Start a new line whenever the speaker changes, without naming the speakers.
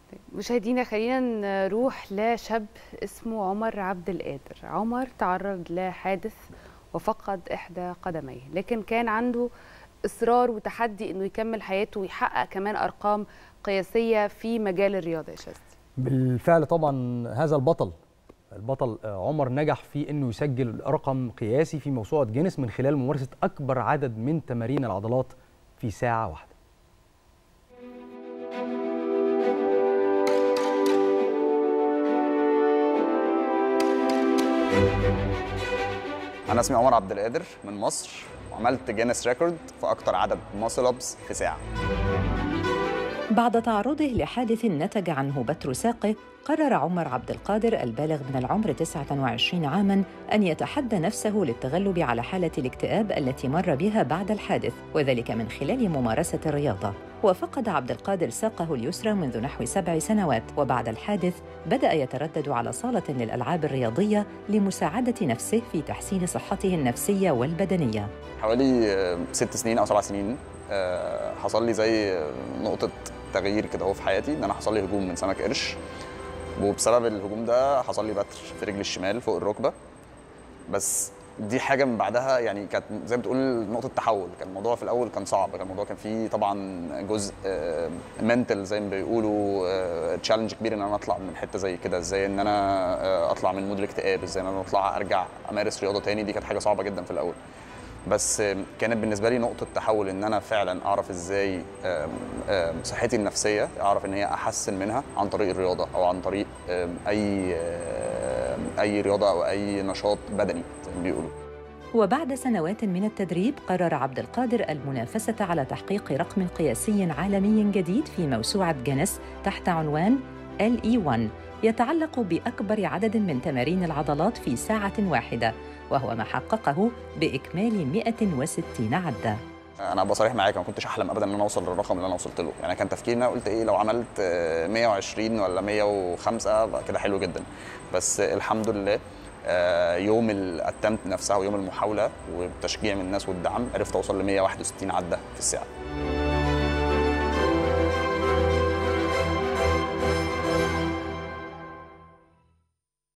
مشاهدينا خلينا نروح لشاب اسمه عمر عبد القادر عمر تعرض لحادث وفقد إحدى قدميه لكن كان عنده إصرار وتحدي إنه يكمل حياته ويحقق كمان أرقام قياسية في مجال الرياضة يا شاذلي
بالفعل طبعا هذا البطل البطل عمر نجح في انه يسجل رقم قياسي في موسوعه جينيس من خلال ممارسه اكبر عدد من تمارين العضلات في ساعه واحده
انا اسمي عمر عبد القادر من مصر وعملت جينيس ريكورد في اكتر عدد ماسل ابس في ساعه
بعد تعرضه لحادث نتج عنه بتر ساقه قرر عمر عبد القادر البالغ من العمر 29 عاماً أن يتحدى نفسه للتغلب على حالة الاكتئاب التي مر بها بعد الحادث وذلك من خلال ممارسة الرياضة وفقد عبد القادر ساقه اليسرى منذ نحو سبع سنوات وبعد الحادث بدأ يتردد على صالة للألعاب الرياضية لمساعدة نفسه في تحسين صحته النفسية والبدنية
حوالي آه، ست سنين او سبع سنين آه، حصل لي زي نقطه تغيير كده هو في حياتي ان انا حصل لي هجوم من سمك قرش وبسبب الهجوم ده حصل لي بتر في رجلي الشمال فوق الركبه بس دي حاجه من بعدها يعني كانت زي ما بتقول نقطه تحول كان الموضوع في الاول كان صعب كان الموضوع كان فيه طبعا جزء منتل زي ما بيقولوا تشالنج كبير ان انا اطلع من حته زي كده ازاي ان انا آه، اطلع من مود الاكتئاب ازاي ان انا اطلع ارجع امارس رياضه تاني دي كانت حاجه صعبه جدا في الاول بس آم، كانت بالنسبه لي نقطه تحول ان انا فعلا اعرف ازاي آم، آم، صحتي النفسيه اعرف ان هي احسن منها عن طريق الرياضه او عن طريق آم، اي آم، اي رياضه او اي نشاط بدني زي ما بيقولوا
وبعد سنوات من التدريب قرر عبد القادر المنافسة على تحقيق رقم قياسي عالمي جديد في موسوعة جينيس تحت عنوان LE1 يتعلق بأكبر عدد من تمارين العضلات في ساعة واحدة وهو ما حققه بإكمال 160 عدة
انا ابقى صريح معاك ما كنتش احلم ابدا ان انا اوصل للرقم اللي انا وصلت له يعني كان تفكيري ان انا قلت ايه لو عملت آه، 120 ولا 105 بقى كده حلو جدا بس الحمد لله آه، يوم الاتمت نفسها ويوم المحاوله والتشجيع من الناس والدعم عرفت اوصل ل 161 عده في الساعه